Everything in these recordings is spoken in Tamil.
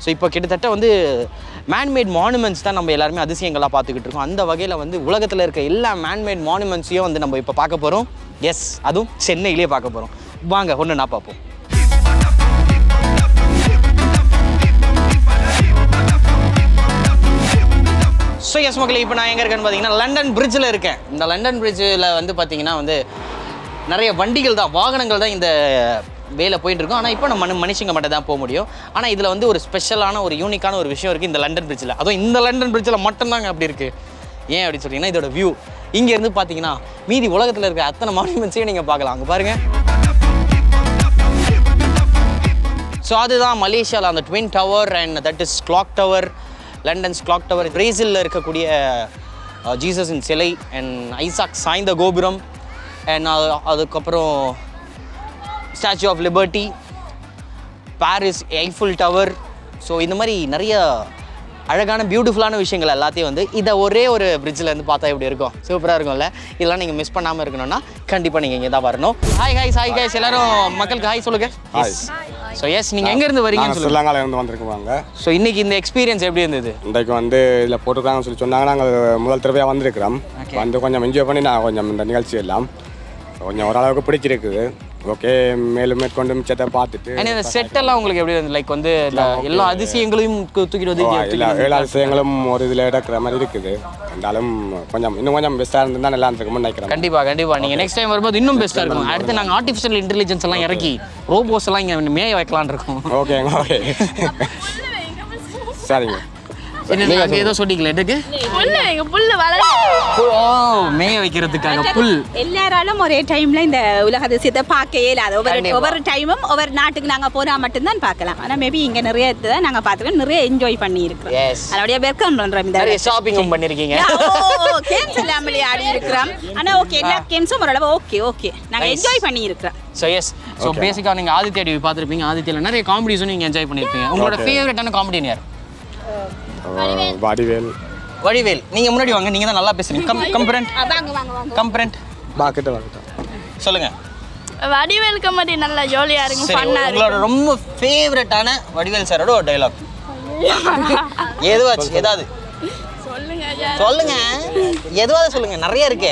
ஸோ இப்போ கிட்டத்தட்ட வந்து மேன்மேட் மானுமெண்ட்ஸ் தான் நம்ம எல்லாருமே அதிசயங்களாக பார்த்துக்கிட்டு இருக்கோம் அந்த வகையில் வந்து உலகத்தில் இருக்க எல்லா மேன்மேட் மானுமெண்ட்ஸையும் வந்து நம்ம இப்போ பார்க்க போகிறோம் எஸ் அதுவும் சென்னையிலே பார்க்க போகிறோம் வாங்க ஒன்று நான் பார்ப்போம் ஸோ எஸ் மக்களே இப்போ நான் எங்கே இருக்கேன்னு பார்த்தீங்கன்னா லண்டன் பிரிட்ஜில் இருக்கேன் இந்த லண்டன் பிரிட்ஜில் வந்து பார்த்தீங்கன்னா வந்து நிறைய வண்டிகள் தான் வாகனங்கள் தான் இந்த வேலை போயிட்டு இருக்கும் ஆனால் இப்போ நம்ம மனு மனுஷங்க மட்டும் தான் போக முடியும் ஆனால் இதில் வந்து ஒரு ஸ்பெஷலான ஒரு யூனிக்கான ஒரு விஷயம் இருக்குது இந்த லண்டன் பிரிட்ஜில் அதுவும் இந்த லண்டன் பிரிட்ஜில் மட்டும்தாங்க அப்படி இருக்குது ஏன் அப்படின்னு சொல்லிங்கன்னா இதோட வியூ இங்கேருந்து பார்த்தீங்கன்னா மீதி உலகத்தில் இருக்க அத்தனை மானுமெண்ட்ஸையும் நீங்கள் பார்க்கலாம் அங்கே பாருங்கள் ஸோ அதுதான் மலேசியாவில் அந்த twin tower and that is clock tower London's clock tower பிரேசிலில் இருக்கக்கூடிய ஜீசஸின் சிலை அண்ட் ஐசாக் சாய்ந்த கோபுரம் அண்ட் அதுக்கப்புறம் statue of liberty Paris Eiffel tower so இந்த மாதிரி நிறைய அழகான பியூட்டிஃபுல்லான விஷயங்கள் எல்லாத்தையும் வந்து இதை ஒரே ஒரு பிரிட்ஜில் இருந்து பார்த்தா எப்படி இருக்கும் சூப்பராக இருக்கும்ல இதெல்லாம் நீங்கள் மிஸ் பண்ணாமல் இருக்கணும்னா கண்டிப்பாக நீங்கள் இங்கே தான் வரணும் ஹாய் ஹாய் ஹாய் guys எல்லாரும் மக்களுக்கு ஹாய் சொல்லுங்க ஸோ எஸ் நீங்கள் எங்கேருந்து வரீங்கன்னு நாங்கள் சொல்லுங்க ஸ்ரீலங்கால இருந்து வந்திருக்கோங்க ஸோ இன்னைக்கு இந்த எக்ஸ்பீரியன்ஸ் எப்படி இருந்தது இன்றைக்கு வந்து இதில் போட்டுருக்காங்கன்னு சொல்லி சொன்னாங்க நாங்கள் முதல் தடவையாக வந்திருக்கிறோம் வந்து கொஞ்சம் என்ஜாய் பண்ணி நான் கொஞ்சம் இந்த நிகழ்ச்சி எல்லாம் கொஞ்சம் ஓரளவுக்கு பிடிச்சிருக்குது ஓகே மேலும் மேற்கொண்டு மிச்சத்தை பார்த்துட்டு அண்ட் இந்த செட் எல்லாம் உங்களுக்கு எப்படி இருந்தது லைக் வந்து இந்த எல்லா அதிசயங்களையும் கு- தூக்கிட்டு வந்து இங்க எல்லா தூக்கிட்டு ஏழு அதிசயங்களும் ஒரு இதில் எடுக்கிற மாதிரி இருக்குது இருந்தாலும் கொஞ்சம் இன்னும் கொஞ்சம் பெஸ்ட்டாக இருந்தால் நல்லா இருந்திருக்கும்னு நினைக்கிறேன் கண்டிப்பா கண்டிப்பா நீங்க நெக்ஸ்ட் டைம் வரும்போது இன்னும் பெஸ்டா இருக்கும் அடுத்து நாங்க ஆர்டிஃபிஷியல் இன்டெலிஜென்ஸ் எல்லாம் இறக்கி ரோபோஸ் எல்லாம் இங்க மேய வைக்கலாம்னு இருக்கோம் ஓகேங்க ஓகே சரிங்க என்ன அங்க ஏதோ சொன்னீங்களே எதுக்கு புல்லு எங்க புல்லு வளர ஓ மேய வைக்கிறதுக்காக புல் எல்லாராலும் ஒரே டைம்ல இந்த உலக அதிசயத்தை பார்க்க இயலாது ஒவ்வொரு கண்டிப்பா. ஒவ்வொரு டைமும் ஒவ்வொரு நாட்டுக்கு நாங்க போனா மட்டும்தான் பார்க்கலாம் ஆனா மேபி இங்க நிறைய தான் நாங்க பார்த்துருக்கோம் நிறைய என்ஜாய் பண்ணி இருக்கிறோம் Yes. அதோடைய வெல்கம் பண்றோம் இந்த நிறைய ஷாப்பிங்கும் பண்ணிருக்கீங்க கேம்ஸ் எல்லாமே ஆடி இருக்கிறோம் ஆனா ஓகே எல்லா கேம்ஸும் ஓரளவு ஓகே ஓகே நாங்க Nice. என்ஜாய் பண்ணி இருக்கிறோம் ஸோ எஸ் ஸோ பேசிக்காக நீங்கள் ஆதித்யா டிவி பார்த்துருப்பீங்க ஆதித்யாவில் நிறைய காமெடிஸும் நீங்கள் என்ஜாய் பண்ணியிருப்பீங்க உங்களோட Okay. ஃபேவரட்டான காமெடியன் யார் வடிவேல் வடிவேல் நீங்கள் முன்னாடி வாங்க நீங்கள் தான் நல்லா பேசுறீங்க கம் கம்பரண்ட் வாங்க வாங்க வாங்க கம்பரண்ட் பாக்கிட்ட வாக்கிட்ட சொல்லுங்க வடிவேல் கமெடி நல்லா ஜாலியா இருக்கும் சரி ஃபன்னா உங்களோட இருக்கும் ரொம்ப ஃபேவரட்டான வடிவேல் சாரோட ஒரு டைலாக் எதுவாச்சு ஏதாவது சொல்லுங்க ஐயா. சொல்லுங்க எதுவாவது சொல்லுங்க நிறைய இருக்கு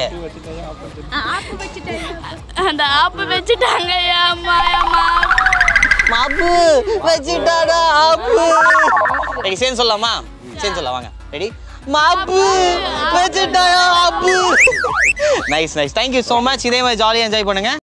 அந்த ஆப்பு வச்சுட்டாங்க ஐயா, அம்மா அம்மா மாப்பு வச்சுட்டாடா ஆப்பு ரெடி சேர்ந்து சொல்லலாமா சேர்ந்து சொல்லலாம் வாங்க ரெடி மாப்பு வச்சுட்டாடா ஆப்பு nice nice thank you so much இதே மாதிரி ஜாலியாக என்ஜாய் பண்ணுங்க